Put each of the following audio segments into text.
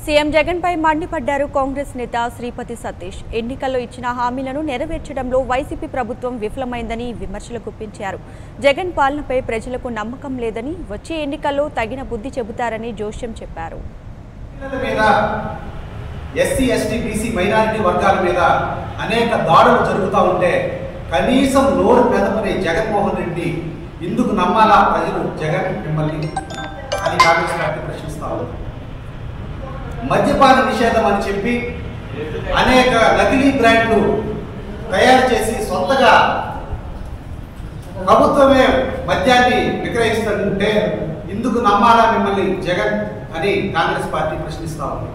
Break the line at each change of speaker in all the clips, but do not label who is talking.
CM Jagan పై మండిపడ్డారు కాంగ్రెస్ నేత శ్రీపతి సతీష్ ఎన్నికల్లో ఇచ్చిన హామీలను నెరవేర్చడంలో వైసీపీ ప్రభుత్వం విఫలమైందని విమర్శలు గుప్పించారు జగన్ పాలనపై ప్రజలకు నమ్మకం లేదని వచ్చే ఎన్నికల్లో తగిన బుద్ధి చెబుతారని జోష్యం చెప్పారు
మహిళల మీద ఎస్సీ ఎస్టీ బీసీ మైనారిటీ వర్గాల మీద అనేక దాడులు జరుగుతూ ఉంటే కనీసం నోరు మెదపని జగన్మోహన్ రెడ్డి ఇందుకు నమ్మాలా ప్రజలు జగన్ మిమ్మల్ని అని కాంగ్రెస్ పార్టీ ప్రశ్నిస్తా ఉంది మద్యపాన నిషేధం అని చెప్పి అనేక నకిలీ బ్రాండ్లు తయారు చేసి సొంతగా ప్రభుత్వమే మద్యాన్ని విక్రయిస్తుంటే ఇందుకు నమ్మాలా మిమ్మల్ని జగన్ అని కాంగ్రెస్ పార్టీ ప్రశ్నిస్తా ఉంది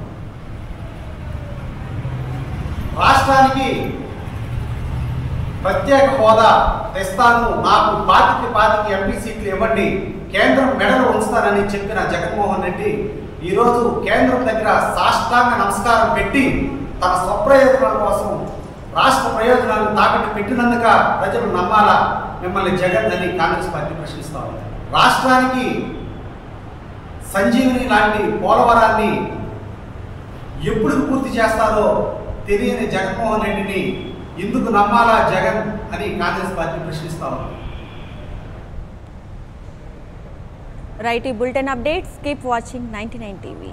రాష్ట్రానికి ప్రత్యేక హోదా తెస్తాను నాకు పాతికి పాతికి ఎంపీ సీట్లు ఇవ్వండి కేంద్రం మెడలు ఉంచుతానని చెప్పిన జగన్మోహన్ రెడ్డి ఈరోజు కేంద్రం దగ్గర సాష్టాంగ నమస్కారం పెట్టి తన స్వప్రయోజనాల కోసం రాష్ట్ర ప్రయోజనాలను తాకట్టు పెట్టినందుక ప్రజలు నమ్మాలా మిమ్మల్ని జగన్ అని కాంగ్రెస్ పార్టీ ప్రశ్నిస్తా ఉంది రాష్ట్రానికి సంజీవిని లాంటి పోలవరాన్ని ఎప్పుడు పూర్తి చేస్తారో తెలియని జగన్మోహన్ రెడ్డిని ఎందుకు నమ్మాలా జగన్ అని కాంగ్రెస్ పార్టీ ప్రశ్నిస్తా ఉంది
రైట్ ఈ bulletin updates keep watching ninety nine TV